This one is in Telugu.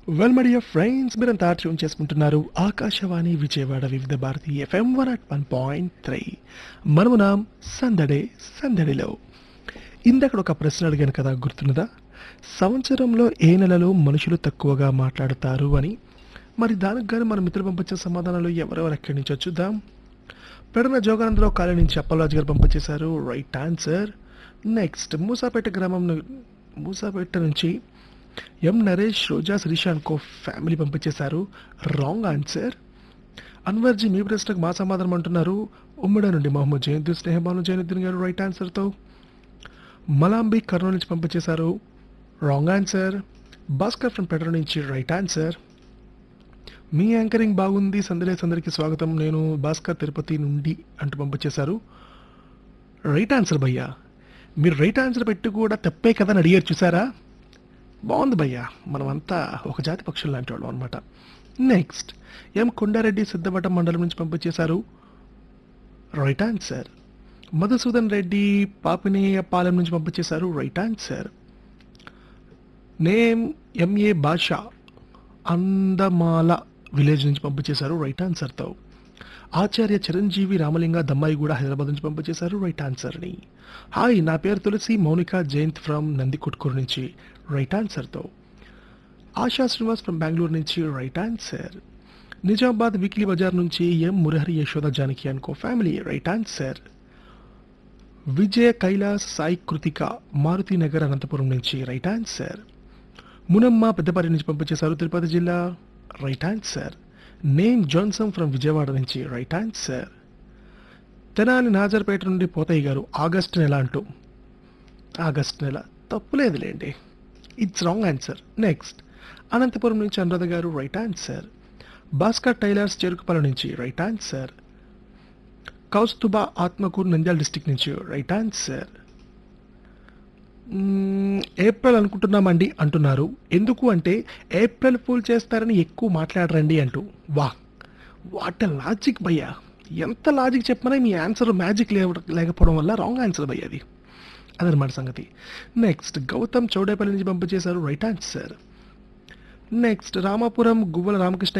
వెల్ మై డియర్ ఫ్రెండ్స్ మీరంతా ట్యూన్ చేసుకుంటున్నారు Akashvani Vijayawada Vividh Bharati FM one at one point three మనము నాం సందడే సందడిలో ఇందక్కడ ఒక ప్రశ్న అడిగాను కదా గుర్తున్నదా సంవత్సరంలో ఏ నెలలో మనుషులు తక్కువగా మాట్లాడతారు అని మరి దానికి కానీ మన మిత్రులు పంపించిన సమాధానాలు ఎవరెవరు ఎక్కడి నుంచి చూద్దాం పెడన జోగానందరావు కాలనీ నుంచి అప్పలరాజు గారు పంపించేశారు రైట్ ఆన్సర్ నెక్స్ట్ మూసాపేట గ్రామం ను- మూసాపేట నుంచి ఎం నరేష్ రోజా శిరీష అనుకో ఫ్యామిలీ పంపించేశారు రాంగ్ ఆన్సర్ అన్వర్జీ మీ ప్రశ్నకు మా సమాధానం అంటున్నారు ఉమ్మడి నుండి మహమ్మద్ జయంతి స్నేహబాను జైనుద్దీన్ గారు రైట్ ఆన్సర్తో మలాంబి కర్నూలు నుంచి పంపించేశారు రాంగ్ ఆన్సర్ భాస్కర్ ఫ్రమ్ పెట్రోల్ నుంచి రైట్ ఆన్సర్ మీ యాంకరింగ్ బాగుంది సందలేస్ అందరికీ స్వాగతం నేను భాస్కర్ తిరుపతి నుండి అంటూ పంపించేశారు రైట్ ఆన్సర్ భయ్యా మీరు రైట్ ఆన్సర్ పెట్టి కూడా తప్పే కదా అని అడిగారు చూసారా బాగుంది భయ్యా మనమంతా ఒక జాతి పక్షులు లాంటి వాళ్ళం అనమాట నెక్స్ట్ ఎం కొండారెడ్డి సిద్ధవటం మండలం నుంచి పంపించేశారు రైట్ ఆన్సర్ మధుసూదన్ రెడ్డి పాపినేయపాలెం నుంచి పంపించేశారు రైట్ ఆన్సర్ నేమ్ ఎంఏ భాష అందమాల విలేజ్ నుంచి పంపించేశారు రైట్ ఆన్సర్తో ఆచార్య చిరంజీవి రామలింగ దమ్మాయి కూడా హైదరాబాద్ నుంచి పంపించేశారు రైట్ ఆన్సర్ని హాయ్ నా పేరు తులసి మౌనిక జయంత్ ఫ్రమ్ నందికొట్కూరు నుంచి రైట్ ఆన్సర్తో ఆశా శ్రీనివాస్ ఫ్రమ్ బెంగళూరు నుంచి రైట్ ఆన్సర్ నిజామాబాద్ వీక్లీ బజార్ నుంచి ఎం మురహరి యశోద జానకి అనుకో family right answer Vijaya Kailas Sai Kritika Maruthi Nagar Anantapuram నుంచి రైట్ ఆన్సర్ మునమ్మ పెద్దపల్లి నుంచి పంపించేశారు తిరుపతి జిల్లా right answer name Johnson from Vijayawada నుంచి రైట్ ఆన్సర్ తెనాలి నాజర్పేట నుండి పోతయ్య గారు ఆగస్ట్ నెల అంటూ ఆగస్ట్ నెల తప్పులేదులేండి it's wrong answer next Anantapuram నుంచి Anuradha garu right answer Bhaskar tailors Cherukupalli నుంచి right answer Kaustubha Atmakur Nandyal district నుంచి రైట్ ఆన్సర్ మ్మ్, ఏప్రిల్ అనుకుంటున్నామండి అంటున్నారు ఎందుకు అంటే ఏప్రిల్ ఫూల్ చేస్తారని ఎక్కువ మాట్లాడరండి అంటూ వా వాట్ లాజిక్ భయ్యా ఎంత లాజిక్ చెప్పినా మీ ఆన్సర్ మ్యాజిక్ లేకపోవడం వల్ల రాంగ్ ఆన్సర్ భయ్య అది అదనమాట సంగతి నెక్స్ట్ గౌతమ్ చౌడేపల్లి నుంచి పంపించేశారు right answer next Ramapuram Guvvala Ramakrishna